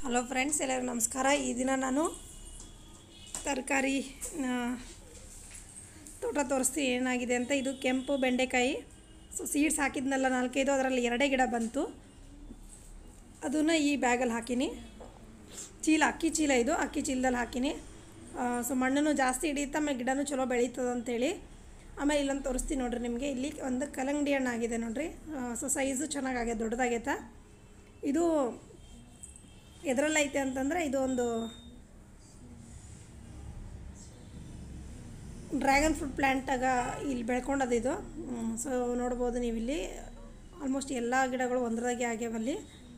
hello friends ಎಲ್ಲರಿಗೂ ನಮಸ್ಕಾರ ಈ ದಿನ ನಾನು ತರಕಾರಿ ತೋಟ ತೋರಿಸ್ತೀನಿ ಏನಾಗಿದೆ ಅಂತ ಇದು ಕೆಂಪು ಬೆಂಡೆಕಾಯಿ ಸೊ ಸೀಡ್ಸ್ ಹಾಕಿದ್ನಲ್ಲ ನಾಲ್ಕೈದು ಅದರಲ್ಲಿ ಎರಡೇ ಗಿಡ ಬಂತು ಅದನ್ನು ಈ ಬ್ಯಾಗಲ್ಲಿ ಹಾಕೀನಿ ಚೀಲ ಅಕ್ಕಿ ಚೀಲ ಇದು ಅಕ್ಕಿ ಚೀಲದಲ್ಲಿ ಹಾಕೀನಿ ಸೊ ಮಣ್ಣನ್ನು ಜಾಸ್ತಿ ಹಿಡಿಯುತ್ತೆ ಆಮೇಲೆ ಗಿಡನೂ ಚಲೋ ಬೆಳೀತದೆ ಅಂತೇಳಿ ಆಮೇಲೆ ಇಲ್ಲೊಂದು ತೋರಿಸ್ತೀನಿ ನೋಡ್ರಿ ನಿಮಗೆ ಇಲ್ಲಿ ಒಂದು ಕಲ್ಲಂಗಡಿ ಹಣ್ಣು ಆಗಿದೆ ನೋಡ್ರಿ ಸೊ ಸೈಜು ಚೆನ್ನಾಗಾಗಿದೆ ದೊಡ್ಡದಾಗೈತೆ ಇದು ಎದ್ರಲ್ಲೈತೆ ಅಂತಂದರೆ ಇದು ಒಂದು ಡ್ರ್ಯಾಗನ್ ಫ್ರೂಟ್ ಪ್ಲ್ಯಾಂಟಾಗ ಇಲ್ಲಿ ಬೆಳ್ಕೊಂಡದ ಇದು ಸೊ ನೋಡ್ಬೋದು ನೀವು ಇಲ್ಲಿ ಆಲ್ಮೋಸ್ಟ್ ಎಲ್ಲ ಗಿಡಗಳು ಒಂದರಾಗೆ ಆಗ್ಯಾವಲ್ಲಿ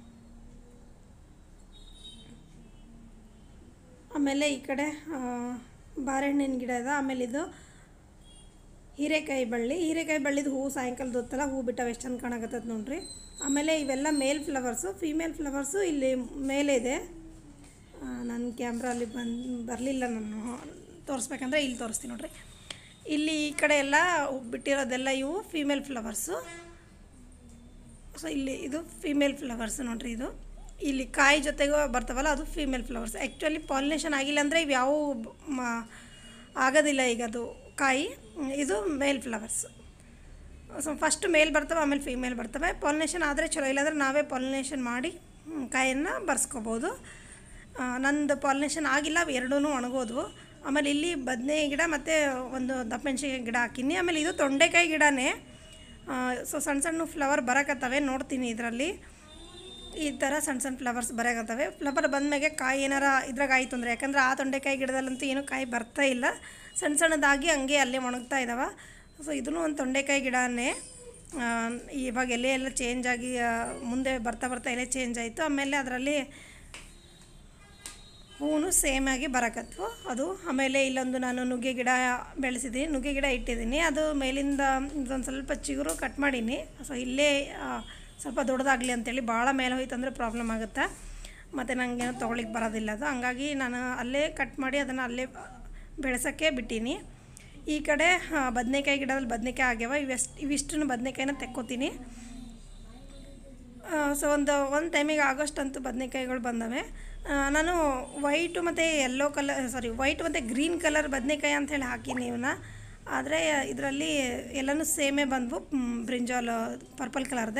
ಆಮೇಲೆ ಈ ಕಡೆ ಆ, ಬಾಳೆಹಣ್ಣಿನ ಗಿಡ ಇದೆ ಆಮೇಲೆ ಇದು ಹೀರೆಕಾಯಿ ಬಳ್ಳಿ ಹೀರೆಕಾಯಿ ಬಳ್ಳಿದು ಹೂವು ಸಾಯಂಕಾಲದ ಹೊತ್ತಲ್ಲ ಹೂ ಬಿಟ್ಟಾವ ಎಷ್ಟು ಚಂದ ಕಾಣಕತ್ತದ ನೋಡ್ರಿ ಆಮೇಲೆ ಇವೆಲ್ಲ ಮೇಲ್ ಫ್ಲವರ್ಸು ಫೀಮೇಲ್ ಫ್ಲವರ್ಸು ಇಲ್ಲಿ ಮೇಲೆ ಇದೆ ನನ್ನ ಕ್ಯಾಮ್ರಾ ಅಲ್ಲಿ ಬಂದು ಬರಲಿಲ್ಲ ನಾನು ತೋರಿಸ್ಬೇಕಂದ್ರೆ ಇಲ್ಲಿ ತೋರಿಸ್ತೀನಿ ನೋಡ್ರಿ ಇಲ್ಲಿ ಈ ಕಡೆ ಎಲ್ಲ ಹೂ ಬಿಟ್ಟಿರೋದೆಲ್ಲ ಇವು ಫೀಮೇಲ್ ಫ್ಲವರ್ಸು ಸೊ ಇಲ್ಲಿ ಇದು ಫೀಮೇಲ್ ಫ್ಲವರ್ಸ್ ನೋಡ್ರಿ ಇದು ಇಲ್ಲಿ ಕಾಯಿ ಜೊತೆಗೆ ಬರ್ತಾವಲ್ಲ ಅದು ಫೀಮೇಲ್ ಫ್ಲವರ್ಸ್ ಆ್ಯಕ್ಚುಲಿ ಪಾಲಿನೇಷನ್ ಆಗಿಲ್ಲ ಅಂದರೆ ಇವು ಯಾವ ಆಗೋದಿಲ್ಲ ಈಗ ಅದು ಕಾಯಿ ಇದು male flowers so first male ಬರ್ತವೆ ಆಮೇಲೆ ಫೀಮೇಲ್ ಬರ್ತವೆ ಪಾಲಿನೇಷನ್ ಆದರೆ ಚಲೋ ಇಲ್ಲಾಂದ್ರೆ ನಾವೇ ಪಾಲಿನೇಷನ್ ಮಾಡಿ ಹ್ಮ್, ಕಾಯನ್ನು ಬರ್ಸ್ಕೊಬೋದು ಆ, ನಂದು ಪಾಲಿನೇಷನ್ ಆಗಿಲ್ಲ ಅವು ಎರಡೂ ಒಣಗೋದು ಆಮೇಲೆ ಇಲ್ಲಿ ಬದನೆ ಗಿಡ ಮತ್ತು ಒಂದು ದಪ್ಪಮೆಣ್ಸಿನ್ಕಾಯಿ ಗಿಡ ಹಾಕಿನಿ ಆಮೇಲೆ ಇದು ತೊಂಡೆಕಾಯಿ ಗಿಡನೇ ಸೊ ಸಣ್ಣ ಸಣ್ಣ ಫ್ಲವರ್ ಬರಕತ್ತವೆ ನೋಡ್ತೀನಿ ಇದರಲ್ಲಿ ಈ ಥರ ಸಣ್ಣ ಸಣ್ಣ ಫ್ಲವರ್ಸ್ ಬರಕತ್ತವೆ ಫ್ಲವರ್ ಬಂದಮೇಲೆ ಕಾಯಿ ಏನಾರ ಇದ್ರಾಗ ಆಯಿತು ಅಂದರೆ ಯಾಕಂದ್ರೆ ಆ ತೊಂಡೆಕಾಯಿ ಗಿಡದಲ್ಲಂತೂ ಏನೂ ಕಾಯಿ ಬರ್ತಾ ಇಲ್ಲ ಸಣ್ಣ ಸಣ್ಣದಾಗಿ ಹಂಗೆ ಅಲ್ಲೇ ಒಣಗ್ತಾ ಇದ್ದಾವೆ ಸೊ ಇದೂ ಒಂದು ತೊಂಡೆಕಾಯಿ ಗಿಡನೇ ಆ, ಇವಾಗ ಎಲೆ ಎಲ್ಲ ಚೇಂಜ್ ಆಗಿ ಆ, ಮುಂದೆ ಬರ್ತಾ ಬರ್ತಾ ಎಲೆ ಚೇಂಜ್ ಆಯಿತು ಆಮೇಲೆ ಅದರಲ್ಲಿ ಹೂವು ಸೇಮ್ ಆಗಿ ಬರಕತ್ವು ಅದು ಆಮೇಲೆ ಇಲ್ಲೊಂದು ನಾನು ನುಗ್ಗೆ ಗಿಡ ಬೆಳೆಸಿದ್ದೀನಿ ನುಗ್ಗೆ ಗಿಡ ಇಟ್ಟಿದ್ದೀನಿ ಅದು ಮೇಲಿಂದ ಇದೊಂದು ಸ್ವಲ್ಪ ಚಿಗುರು ಕಟ್ ಮಾಡೀನಿ ಸೊ ಇಲ್ಲೇ ಆ, ಸ್ವಲ್ಪ ದೊಡ್ಡದಾಗಲಿ ಅಂತೇಳಿ ಭಾಳ ಮೇಲೆ ಹೋಯ್ತು ಅಂದರೆ ಪ್ರಾಬ್ಲಮ್ ಆಗುತ್ತೆ ಮತ್ತು ನನಗೇನು ತೊಗೊಳಿಕ್ಕೆ ಬರೋದಿಲ್ಲ ಅದು ಹಂಗಾಗಿ ನಾನು ಅಲ್ಲೇ ಕಟ್ ಮಾಡಿ ಅದನ್ನು ಅಲ್ಲೇ ಬೆಳೆಸೋಕ್ಕೆ ಬಿಟ್ಟೀನಿ ಈ ಕಡೆ ಬದನೆಕಾಯಿ ಗಿಡದಲ್ಲಿ ಬದನೆಕಾಯಿ ಆಗ್ಯಾವ ಇವೆಷ್ಟು ಇವಿಷ್ಟನ್ನು ಬದನೆಕಾಯಿನ ತೆಕ್ಕೋತೀನಿ ಸೊ ಒಂದು ಒಂದು ಟೈಮಿಗೆ ಆಗಸ್ಟ್ ಅಂತೂ ಬದನೆಕಾಯಿಗಳು ಬಂದವೆ ಆ, ನಾನು ವೈಟು ಮತ್ತು ಯೆಲ್ಲೋ ಕಲರ್ ಸಾರಿ ವೈಟ್ ಮತ್ತು ಗ್ರೀನ್ ಕಲರ್ ಬದನೆಕಾಯಿ ಅಂಥೇಳಿ ಹಾಕೀನಿ ಇವನ್ನ ಆದರೆ ಇದರಲ್ಲಿ ಎಲ್ಲನೂ ಸೇಮೇ ಬಂದವು ಬ್ರಿಂಜಾಲ್ ಪರ್ಪಲ್ ಕಲರ್ದೆ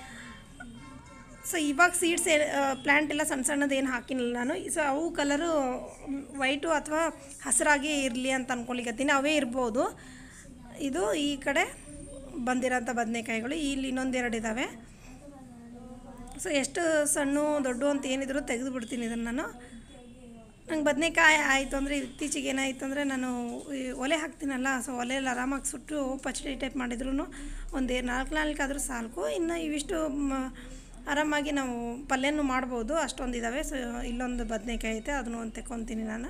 ಸೊ ಇವಾಗ ಸೀಡ್ಸ್ ಪ್ಲ್ಯಾಂಟ್ ಎಲ್ಲ ಸಣ್ಣ ಸಣ್ಣದು ಏನು ಹಾಕಿನಿಲ್ಲ ನಾನು ಸೊ ಅವು ಕಲರು ವೈಟು ಅಥವಾ ಹಸಿರಾಗಿ ಇರಲಿ ಅಂತ ಅಂದ್ಕೊಳಿಕತ್ತೀನಿ ಅವೇ ಇರ್ಬೋದು ಇದು ಈ ಕಡೆ ಬಂದಿರೋಂಥ ಬದನೆಕಾಯಿಗಳು ಇಲ್ಲಿ ಇನ್ನೊಂದೆರಡು ಇದ್ದಾವೆ ಸೊ ಎಷ್ಟು ಸಣ್ಣ ದೊಡ್ಡ ಅಂತ ಏನಿದ್ರು ತೆಗೆದು ಬಿಡ್ತೀನಿ ಇದನ್ನು ನಾನು ನಂಗೆ ಬದನೆಕಾಯಿ ಆಯಿತು ಅಂದರೆ ಇತ್ತೀಚೆಗೆ ಏನಾಯಿತು ಅಂದರೆ ನಾನು ಈ ಒಲೆ ಹಾಕ್ತೀನಲ್ಲ ಸೊ ಒಲೆಯಲ್ಲಿ ಆರಾಮಾಗಿ ಸುಟ್ಟು ಪಚಡಿ ಟೈಪ್ ಮಾಡಿದ್ರು ಒಂದು ನಾಲ್ಕು ನಾಲ್ಕಾದರೂ ಸಾಕು ಇನ್ನು ಇವಿಷ್ಟು ಮ- ಆರಾಮಾಗಿ ನಾವು ಪಲ್ಯನೂ ಮಾಡ್ಬೋದು ಅಷ್ಟೊಂದು ಇದ್ದಾವೆ ಸೊ ಇಲ್ಲೊಂದು ಬದನೆಕಾಯಿ ಐತೆ ಅದನ್ನು ಒಂದು ತೆಕ್ಕೊತೀನಿ ನಾನು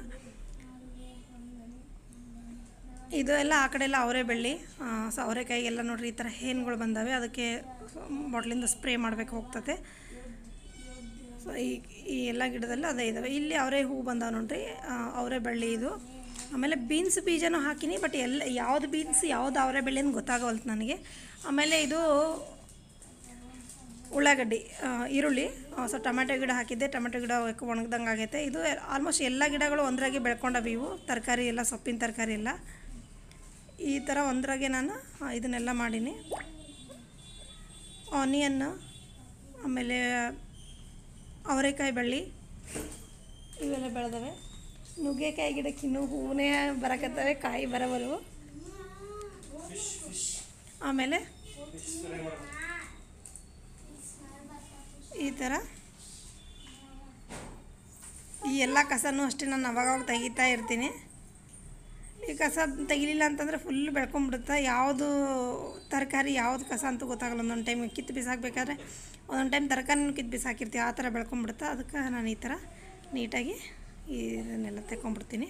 ಇದು ಎಲ್ಲ ಆ ಕಡೆ ಎಲ್ಲ ಅವರೇ ಬೆಳ್ಳಿ ಆ, ಸೊ ಅವರೆಕಾಯಿಗೆಲ್ಲ ನೋಡ್ರಿ ಈ ಥರ ಹೇನ್ಗಳು ಬಂದಾವೆ ಅದಕ್ಕೆ ಬಾಟ್ಲಿಂದ ಸ್ಪ್ರೇ ಮಾಡಬೇಕು ಹೋಗ್ತದೆ ಸೊ ಈ ಈ ಎಲ್ಲ ಗಿಡದಲ್ಲೂ ಅದೇ ಇದ್ದಾವೆ ಇಲ್ಲಿ ಅವರೇ ಹೂ ಬಂದಾವೆ ನೋಡ್ರಿ ಆ, ಅವರೇ ಬಳ್ಳಿ ಇದು ಆಮೇಲೆ ಬೀನ್ಸ್ ಬೀಜನೂ ಹಾಕಿನಿ ಬಟ್ ಎಲ್ಲ ಯಾವ್ದು ಬೀನ್ಸ್ ಯಾವ್ದು ಅವರೇ ಬೆಳ್ಳಿ ಅಂತ ಗೊತ್ತಾಗವಲ್ತು ನನಗೆ ಆಮೇಲೆ ಇದು ಉಳ್ಳಾಗಡ್ಡಿ ಆ, ಈರುಳ್ಳಿ ಆ, ಸೊ ಟೊಮೆಟೊ ಗಿಡ ಹಾಕಿದ್ದೆ ಟೊಮೆಟೊ ಗಿಡ ಒಣಗ್ದಂಗೆ ಆಗೈತೆ ಇದು ಆಲ್ಮೋಸ್ಟ್ ಎಲ್ಲ ಗಿಡಗಳು ಒಂದರಾಗೆ ಬೆಳ್ಕೊಂಡವೆ ಇವು ತರಕಾರಿ ಎಲ್ಲ ಸೊಪ್ಪಿನ ತರಕಾರಿ ಎಲ್ಲ ಈ ಥರ ಒಂದರಾಗೆ ನಾನು ಆ, ಇದನ್ನೆಲ್ಲ ಮಾಡೀನಿ ಆನಿಯನ್ನು ಆಮೇಲೆ ಅವರೆಕಾಯಿ ಬಳ್ಳಿ ಇವೆಲ್ಲ ಬೆಳೆದವೆ ನುಗ್ಗೆಕಾಯಿ ಗಿಡಕ್ಕೆ ಇನ್ನೂ ಹೂವೇ ಬರಕತ್ತವೆ ಕಾಯಿ ಬರಬರು ಆಮೇಲೆ ಈ ಥರ ಈ ಎಲ್ಲ ಕಸನೂ ಅಷ್ಟೇ ನಾನು ಅವಾಗವಾಗ ತೆಗಿತಾ ಇರ್ತೀನಿ ಈ ಕಸ ತೆಗಿಲಿಲ್ಲ ಅಂತಂದರೆ ಫುಲ್ ಬೆಳ್ಕೊಂಬಿಡುತ್ತೆ ಯಾವುದು ತರಕಾರಿ ಯಾವುದು ಕಸ ಅಂತೂ ಗೊತ್ತಾಗಲ್ಲ ಒಂದೊಂದು ಟೈಮ್ ಕಿತ್ತು ಬಿಸಾಕಬೇಕಾದ್ರೆ ಒಂದೊಂದು ಟೈಮ್ ತರಕಾರಿನೂ ಕಿತ್ತು ಬಿಸಾಕಿರ್ತೀವಿ ಆ ಥರ ಬೆಳ್ಕೊಂಬಿಡುತ್ತೆ ಅದಕ್ಕೆ ನಾನು ಈ ಥರ ನೀಟಾಗಿ ಇದನ್ನೆಲ್ಲ ತೆಕ್ಕೊಂಬಿಡ್ತೀನಿ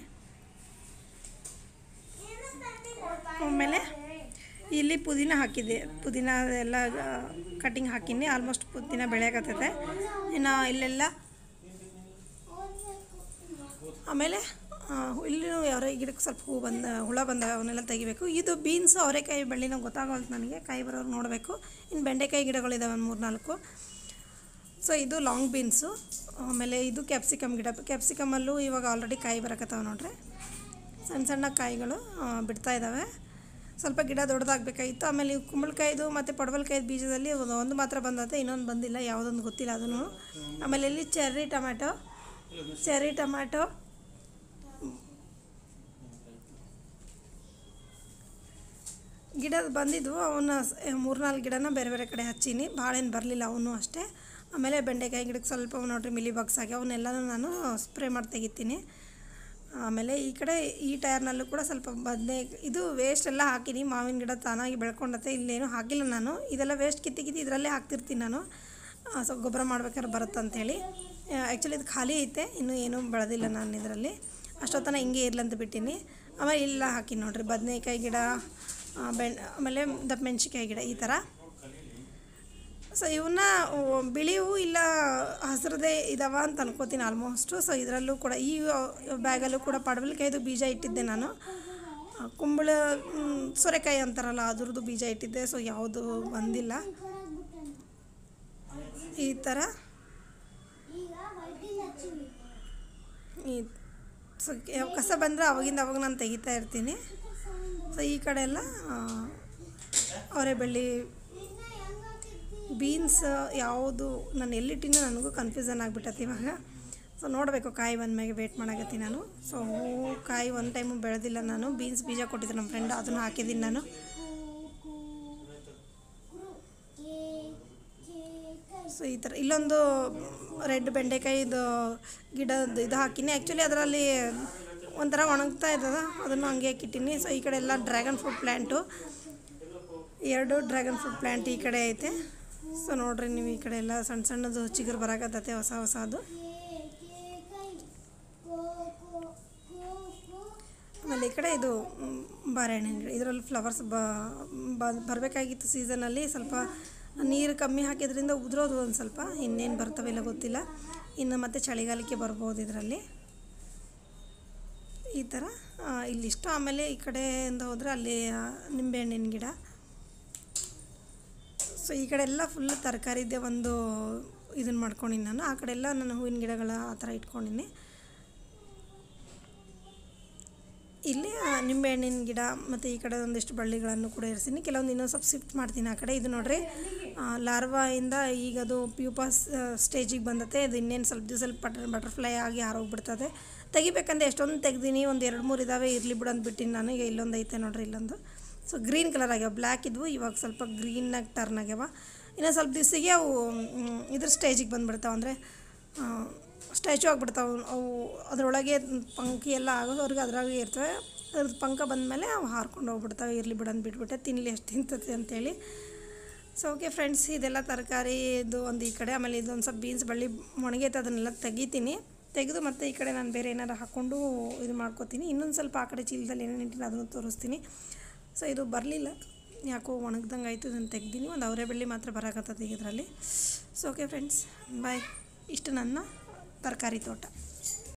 ಆಮೇಲೆ ಇಲ್ಲಿ ಪುದೀನ ಹಾಕಿದ್ದೆ ಪುದೀನ ಎಲ್ಲ ಕಟ್ಟಿಂಗ್ ಹಾಕಿನಿ ಆಲ್ಮೋಸ್ಟ್ ಪುದೀನ ಬೆಳೆಯಕತ್ತೈತೆ ಇನ್ನು ಇಲ್ಲೆಲ್ಲ ಆಮೇಲೆ ಆ, ಇಲ್ಲಿ ಅವರೆ ಗಿಡಕ್ಕೆ ಸ್ವಲ್ಪ ಹೂ ಬಂದ ಹುಳ ಬಂದ ಅವನ್ನೆಲ್ಲ ತೆಗಿಬೇಕು ಇದು ಬೀನ್ಸು ಅವರೆಕಾಯಿ ಬಳ್ಳಿನ ಗೊತ್ತಾಗಲ್ತು ನನಗೆ ಕಾಯಿ ಬರೋರು ನೋಡಬೇಕು ಇನ್ನು ಬೆಂಡೆಕಾಯಿ ಗಿಡಗಳಿದಾವೆ ಒಂದು ಮೂರು ನಾಲ್ಕು ಸೊ ಇದು ಲಾಂಗ್ ಬೀನ್ಸು ಆಮೇಲೆ ಇದು ಕ್ಯಾಪ್ಸಿಕಮ್ ಗಿಡ ಕ್ಯಾಪ್ಸಿಕಮಲ್ಲೂ ಇವಾಗ ಆಲ್ರೆಡಿ ಕಾಯಿ ಬರಕತ್ತಾವ ನೋಡ್ರಿ ಸಣ್ಣ ಸಣ್ಣ ಕಾಯಿಗಳು ಆ, ಬಿಡ್ತಾ ಇದ್ದಾವೆ ಸ್ವಲ್ಪ ಗಿಡ ದೊಡ್ಡದಾಗಬೇಕಾಗಿತ್ತು ಆಮೇಲೆ ಇವು ಕುಂಬಳಕಾಯ್ದು ಮತ್ತು ಪಡವಲಕಾಯ್ದು ಬೀಜದಲ್ಲಿ ಒಂದು ಒಂದು ಮಾತ್ರ ಬಂದತೆ ಇನ್ನೊಂದು ಬಂದಿಲ್ಲ ಯಾವುದೊಂದು ಗೊತ್ತಿಲ್ಲ ಅದನ್ನು ಆಮೇಲೆ ಇಲ್ಲಿ ಚೆರ್ರಿ ಟೊಮ್ಯಾಟೊ ಚೆರ್ರಿ ಟೊಮ್ಯಾಟೊ ಗಿಡದ ಬಂದಿದ್ವು ಅವನ್ನ ಮೂರ್ನಾಲ್ಕು ಗಿಡನ ಬೇರೆ ಬೇರೆ ಕಡೆ ಹಚ್ಚೀನಿ ಭಾಳ ಏನು ಬರಲಿಲ್ಲ ಅವನು ಅಷ್ಟೇ ಆಮೇಲೆ ಬೆಂಡೆಕಾಯಿ ಗಿಡಕ್ಕೆ ಸ್ವಲ್ಪ ನೋಡ್ರಿ ಮಿಲಿ ಬಾಕ್ಸ್ ಆಗಿ ಅವನ್ನೆಲ್ಲನೂ ನಾನು ಸ್ಪ್ರೇ ಮಾಡಿ ತೆಗಿತೀನಿ ಆಮೇಲೆ ಈ ಕಡೆ ಈ ಟೈರ್ನಲ್ಲೂ ಕೂಡ ಸ್ವಲ್ಪ ಬದನೆ ಇದು ವೇಸ್ಟ್ ಎಲ್ಲ ಹಾಕಿನಿ ಮಾವಿನ ಗಿಡ ತಾನಾಗಿ ಬೆಳ್ಕೊಂಡತ್ತೆ ಇಲ್ಲೇನು ಹಾಕಿಲ್ಲ ನಾನು ಇದೆಲ್ಲ ವೇಸ್ಟ್ ಕಿತ್ತಿ ಕಿತ್ತಿ ಇದರಲ್ಲೇ ಹಾಕ್ತಿರ್ತೀನಿ ನಾನು ಆ, ಸ್ವಲ್ಪ ಗೊಬ್ಬರ ಮಾಡ್ಬೇಕಾದ್ರೆ ಬರುತ್ತೆ ಅಂಥೇಳಿ ಆ್ಯಕ್ಚುಲಿ ಇದು ಖಾಲಿ ಐತೆ ಇನ್ನೂ ಏನೂ ಬೆಳೆದಿಲ್ಲ ನಾನು ಇದರಲ್ಲಿ ಅಷ್ಟೊತ್ತನ ಹಿಂಗೆ ಇರ್ಲಂತ ಬಿಟ್ಟಿನಿ ಆಮೇಲೆ ಇಲ್ಲ ಹಾಕಿ ನೋಡ್ರಿ ಬದನೆಕಾಯಿ ಗಿಡ ಆ, ಬೆಣ್ ಆಮೇಲೆ ದಪ್ಪ ಮೆಣಸಿಕಾಯಿ ಗಿಡ ಈ ಥರ ಸೊ ಇವನ್ನ ಬಿಳಿವು ಇಲ್ಲ ಹಸಿರದೇ ಇದಾವ ಅಂತ ಅನ್ಕೋತೀನಿ ಆಲ್ಮೋಸ್ಟು ಸೊ ಇದರಲ್ಲೂ ಕೂಡ ಈ ಬ್ಯಾಗಲ್ಲೂ ಕೂಡ ಪಡವಲಕಾಯ್ದು ಬೀಜ ಇಟ್ಟಿದ್ದೆ ನಾನು ಆ, ಕುಂಬಳ ಮ್, ಸೋರೆಕಾಯಿ ಅಂತಾರಲ್ಲ ಅದ್ರದ್ದು ಬೀಜ ಇಟ್ಟಿದ್ದೆ ಸೊ ಯಾವುದು ಬಂದಿಲ್ಲ ಈ ಥರ ಈ ಸೊ ಯಾವ- ಕಸ ಬಂದರೆ ಅವಾಗಿಂದ ಅವಾಗ ನಾನು ತೆಗಿತಾ ಇರ್ತೀನಿ ಸೊ ಈ ಕಡೆ ಎಲ್ಲ ಅವರೇ ಬೆಳ್ಳಿ ಬೀನ್ಸ್ ಯಾವುದು ನಾನು ಎಲ್ಲಿಟ್ಟಿನೋ ನನಗೂ ಕನ್ಫ್ಯೂಸನ್ ಆಗಿಬಿಟ್ಟತಿ ಇವಾಗ ಸೊ ನೋಡಬೇಕು ಕಾಯಿ ಬಂದ್ಮೇಲೆ ವೇಟ್ ಮಾಡಕತ್ತಿ ನಾನು ಸೊ ಹೂವು ಕಾಯಿ ಒಂದು ಟೈಮು ಬೆಳೆದಿಲ್ಲ ನಾನು ಬೀನ್ಸ್ ಬೀಜ ಕೊಟ್ಟಿದ್ದೆ ನಮ್ಮ ಫ್ರೆಂಡ್ ಅದನ್ನು ಹಾಕಿದ್ದೀನಿ ನಾನು ಸೊ ಈ ಥರ ಇಲ್ಲೊಂದು ರೆಡ್ ಬೆಂಡೆಕಾಯಿದು ಗಿಡದ ಇದು ಹಾಕಿನಿ ಆ್ಯಕ್ಚುಲಿ ಅದರಲ್ಲಿ ಒಂಥರ ಒಣಗ್ತಾ ಇದ್ದದ ಅದನ್ನು ಹಂಗೆ ಹಾಕಿಟ್ಟಿನಿ ಸೊ ಈ ಕಡೆ ಎಲ್ಲ ಡ್ರ್ಯಾಗನ್ ಫ್ರೂಟ್ ಪ್ಲ್ಯಾಂಟು ಎರಡು ಡ್ರ್ಯಾಗನ್ ಫ್ರೂಟ್ ಪ್ಲ್ಯಾಂಟ್ ಈ ಕಡೆ ಐತೆ ಸೊ ನೋಡ್ರಿ ನೀವು ಈ ಕಡೆ ಎಲ್ಲ ಸಣ್ಣ ಸಣ್ಣದು ಚಿಗುರು ಬರಾಕತ್ತೈತೆ ಹೊಸ ಹೊಸದು ಆಮೇಲೆ ಈ ಕಡೆ ಇದು ಮ್, ಬಾಳೆಹಣ್ಣಿನ ಗಿಡ ಇದರಲ್ಲಿ ಫ್ಲವರ್ಸ್ ಬ ಬರಬೇಕಾಗಿತ್ತು ಸೀಸನಲ್ಲಿ ಸ್ವಲ್ಪ ನೀರು ಕಮ್ಮಿ ಹಾಕಿದ್ರಿಂದ ಉದುರೋದು ಒಂದು ಸ್ವಲ್ಪ ಇನ್ನೇನು ಬರ್ತಾವಿಲ್ಲ ಗೊತ್ತಿಲ್ಲ ಇನ್ನು ಮತ್ತೆ ಚಳಿಗಾಲಕ್ಕೆ ಬರ್ಬೋದು ಇದರಲ್ಲಿ ಈ ಥರ ಆ, ಇಲ್ಲಿಷ್ಟು ಆಮೇಲೆ ಈ ಕಡೆಯಿಂದ ಹೋದರೆ ಅಲ್ಲಿ ಆ, ನಿಂಬೆಹಣ್ಣಿನ ಗಿಡ ಸೊ ಈ ಕಡೆ ಎಲ್ಲ ಫುಲ್ ತರಕಾರಿದ್ದೆ ಒಂದು ಇದನ್ನು ಮಾಡ್ಕೊಂಡಿನಿ ನಾನು ಆ ಕಡೆ ಎಲ್ಲ ನಾನು ಹೂವಿನ ಗಿಡಗಳ ಆ ಥರ ಇಟ್ಕೊಂಡಿನಿ ಇಲ್ಲಿ ಆ, ನಿಂಬೆಹಣ್ಣಿನ ಗಿಡ ಮತ್ತು ಈ ಕಡೆ ಒಂದಿಷ್ಟು ಬಳ್ಳಿಗಳನ್ನು ಕೂಡ ಇರಿಸ್ತೀನಿ ಕೆಲವೊಂದು ಇನ್ನೂ ಸ್ವಲ್ಪ ಶಿಫ್ಟ್ ಮಾಡ್ತೀನಿ ಆ ಕಡೆ ಇದು ನೋಡ್ರಿ ಆ, ಲಾರ್ವಾಯಿಂದ ಈಗ ಅದು ಪ್ಯೂಪಾ ಸ್ಟೇಜಿಗೆ ಬಂದತೆ ಅದು ಇನ್ನೇನು ಸ್ವಲ್ಪ ದಿವಸ ಬಟರ್ ಬಟರ್ಫ್ಲೈ ಆಗಿ ಹಾರೋಗ್ಬಿಡ್ತದೆ ತೆಗಿಬೇಕಂದ್ರೆ ಎಷ್ಟೊಂದು ತೆಗ್ದೀನಿ ಒಂದು ಎರಡು ಮೂರು ಇದ್ದಾವೆ ಇರಲಿ ಬಿಡು ಅಂದ್ಬಿಟ್ಟಿನಿ ನಾನು ಈಗ ಇಲ್ಲೊಂದು ಐತೆ ನೋಡ್ರಿ ಇಲ್ಲೊಂದು ಸೊ ಗ್ರೀನ್ ಕಲರ್ ಆಗ್ಯಾವ ಬ್ಲ್ಯಾಕ್ ಇದ್ವು ಇವಾಗ ಸ್ವಲ್ಪ ಗ್ರೀನಾಗಿ ಟರ್ನ್ ಆಗ್ಯಾವ ಇನ್ನು ಸ್ವಲ್ಪ ದಿವಸಿಗೆ ಅವು ಮ್, ಇದ್ರ ಸ್ಟೇಜಿಗೆ ಬಂದುಬಿಡ್ತಾವೆ ಅಂದರೆ ಸ್ಟ್ಯಾಚು ಆಗಿಬಿಡ್ತಾವೆ ಅವು ಅದರೊಳಗೆ ಪಂಖಿ ಎಲ್ಲ ಆಗೋವರೆಗೆ ಅದ್ರಾಗೆ ಇರ್ತವೆ ಅದ್ರದ್ದು ಪಂಖ ಬಂದಮೇಲೆ ಅವು ಹಾರ್ಕೊಂಡು ಹೋಗ್ಬಿಡ್ತಾವೆ ಇರಲಿ ಬಿಡು ಅಂದ್ಬಿಟ್ಬಿಟ್ಟೆ ತಿನ್ನಲಿ ಎಷ್ಟು ತಿಂತತೆ ಅಂತೇಳಿ ಸೊ ಓಕೆ ಫ್ರೆಂಡ್ಸ್ ಇದೆಲ್ಲ ತರಕಾರಿ ಇದು ಒಂದು ಈ ಕಡೆ ಆಮೇಲೆ ಇದೊಂದು ಸ್ವಲ್ಪ ಬೀನ್ಸ್ ಬಳ್ಳಿ ಒಣಗೈತೆ ಅದನ್ನೆಲ್ಲ ತೆಗಿತೀನಿ ತೆಗೆದು ಮತ್ತೆ ಈ ಕಡೆ ನಾನು ಬೇರೆ ಏನಾರು ಹಾಕ್ಕೊಂಡು ಇದು ಮಾಡ್ಕೋತೀನಿ ಇನ್ನೊಂದು ಸ್ವಲ್ಪ ಆ ಕಡೆ ಚೀಲದಲ್ಲಿ ಏನೇನು ಇಟ್ಟಿನಿ ಅದನ್ನು ತೋರಿಸ್ತೀನಿ ಸೊ ಇದು ಬರಲಿಲ್ಲ ಯಾಕೋ ಒಣಗ್ದಂಗೆ ಆಯಿತು ಇದನ್ನು ತೆಗ್ದೀನಿ ಒಂದು ಅವರೆ ಬೆಳ್ಳಿ ಮಾತ್ರ ಬರಾಕತ್ತದ ಈಗ ಇದರಲ್ಲಿ ಸೊ ಓಕೆ ಫ್ರೆಂಡ್ಸ್ ಬಾಯ್ ಇಷ್ಟು ನನ್ನ ತರಕಾರಿ ತೋಟ